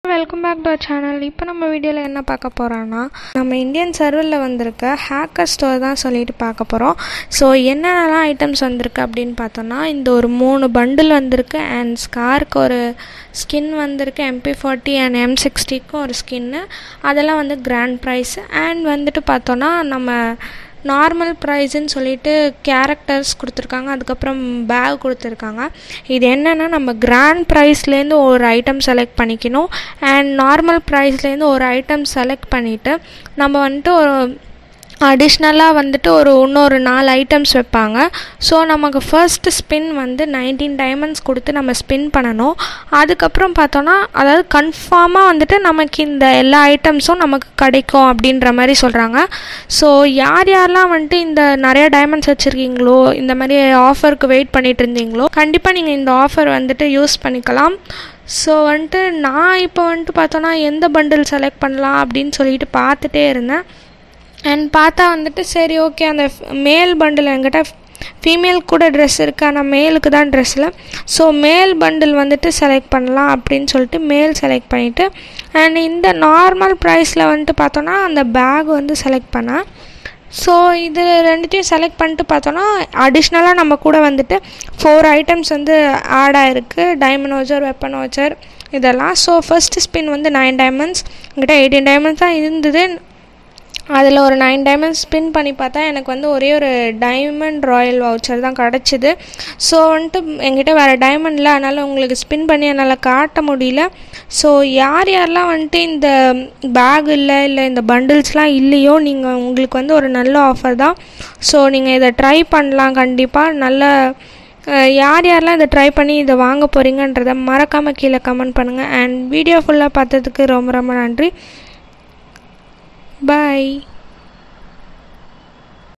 Welcome back to channel இப்போ நம்ம வீடியோவில் என்ன பார்க்க போகிறோன்னா நம்ம இந்தியன் சர்வரில் வந்திருக்க ஹேக்கர் ஸ்டோர் தான் சொல்லிட்டு பார்க்க போகிறோம் ஸோ என்னென்னலாம் ஐட்டம்ஸ் வந்திருக்கு அப்படின்னு பார்த்தோன்னா இந்த ஒரு மூணு பண்டில் வந்திருக்கு அண்ட் ஸ்கார்க்கு ஒரு ஸ்கின் வந்திருக்கு எம்பி ஃபார்ட்டி அண்ட் எம் சிக்ஸ்டிக்கும் ஒரு ஸ்கின்னு அதெல்லாம் வந்து கிராண்ட் ப்ரைஸ் அண்ட் வந்துட்டு பார்த்தோன்னா நம்ம நார்மல் ப்ரைஸுன்னு சொல்லிட்டு கேரக்டர்ஸ் கொடுத்துருக்காங்க அதுக்கப்புறம் பேக் கொடுத்துருக்காங்க இது என்னென்னா நம்ம கிராண்ட் ப்ரைஸ்லேருந்து ஒரு ஐட்டம் செலக்ட் பண்ணிக்கணும் அண்ட் நார்மல் ப்ரைஸ்லேருந்து ஒரு ஐட்டம் செலக்ட் பண்ணிவிட்டு நம்ம வந்துட்டு ஒரு அடிஷ்னலாக வந்துட்டு ஒரு இன்னொரு நாலு ஐட்டம்ஸ் வைப்பாங்க ஸோ நமக்கு ஃபர்ஸ்ட் ஸ்பின் வந்து நைன்டீன் டைமண்ட்ஸ் கொடுத்து நம்ம ஸ்பின் பண்ணணும் அதுக்கப்புறம் பார்த்தோன்னா அதாவது கன்ஃபார்மாக வந்துட்டு நமக்கு இந்த எல்லா ஐட்டம்ஸும் நமக்கு கிடைக்கும் அப்படின்ற மாதிரி சொல்கிறாங்க ஸோ யார் யாரெல்லாம் வந்துட்டு இந்த நிறைய டைமண்ட்ஸ் வச்சுருக்கீங்களோ இந்த மாதிரி ஆஃபருக்கு வெயிட் பண்ணிட்டு இருந்தீங்களோ கண்டிப்பாக நீங்கள் இந்த ஆஃபர் வந்துட்டு யூஸ் பண்ணிக்கலாம் ஸோ வந்துட்டு நான் இப்போ வந்துட்டு பார்த்தோன்னா எந்த பண்டில் செலக்ட் பண்ணலாம் அப்படின்னு சொல்லிட்டு பார்த்துட்டே இருந்தேன் அண்ட் பார்த்தா வந்துட்டு சரி ஓகே அந்த மேல் பண்டில் என்கிட்ட ஃபீமேல் கூட ட்ரெஸ் இருக்குது ஆனால் மேலுக்கு தான் ட்ரெஸ் இல்லை ஸோ மேல் பண்டில் வந்துட்டு செலக்ட் பண்ணலாம் அப்படின்னு சொல்லிட்டு மேல் செலக்ட் பண்ணிவிட்டு அண்ட் இந்த நார்மல் ப்ரைஸில் வந்துட்டு பார்த்தோன்னா அந்த பேக் வந்து செலக்ட் பண்ணேன் ஸோ இது ரெண்டுத்தையும் செலக்ட் பண்ணிட்டு பார்த்தோன்னா அடிஷ்னலாக நம்ம கூட வந்துட்டு ஃபோர் ஐட்டம்ஸ் வந்து ஆட் ஆகிருக்கு டைமண்ட் வச்சர் வெப்பன் வச்சர் இதெல்லாம் ஸோ ஃபஸ்ட்டு ஸ்பின் வந்து நைன் டைமண்ட்ஸ் என்கிட்ட எயிட்டீன் டைமண்ட்ஸ் தான் இருந்தது அதில் ஒரு நைன் டைமண்ட் ஸ்பின் பண்ணி பார்த்தா எனக்கு வந்து ஒரே ஒரு டைமண்ட் ராயல் வவுச்சர் தான் கிடச்சிது ஸோ வந்துட்டு என்கிட்ட வேறு டைமண்ட் இல்லை அதனால் உங்களுக்கு ஸ்பின் பண்ணி என்னால் காட்ட முடியல ஸோ யார் யாரெல்லாம் வந்துட்டு இந்த பேக் இல்லை இல்லை இந்த பண்டில்ஸ்லாம் இல்லையோ நீங்கள் உங்களுக்கு வந்து ஒரு நல்ல ஆஃபர் தான் ஸோ நீங்கள் இதை ட்ரை பண்ணலாம் கண்டிப்பாக நல்ல யார் யாரெல்லாம் இதை ட்ரை பண்ணி இதை வாங்க போகிறீங்கன்றதை மறக்காமல் கீழே கமெண்ட் பண்ணுங்கள் அண்ட் வீடியோ ஃபுல்லாக பார்த்ததுக்கு ரொம்ப ரொம்ப நன்றி Bye.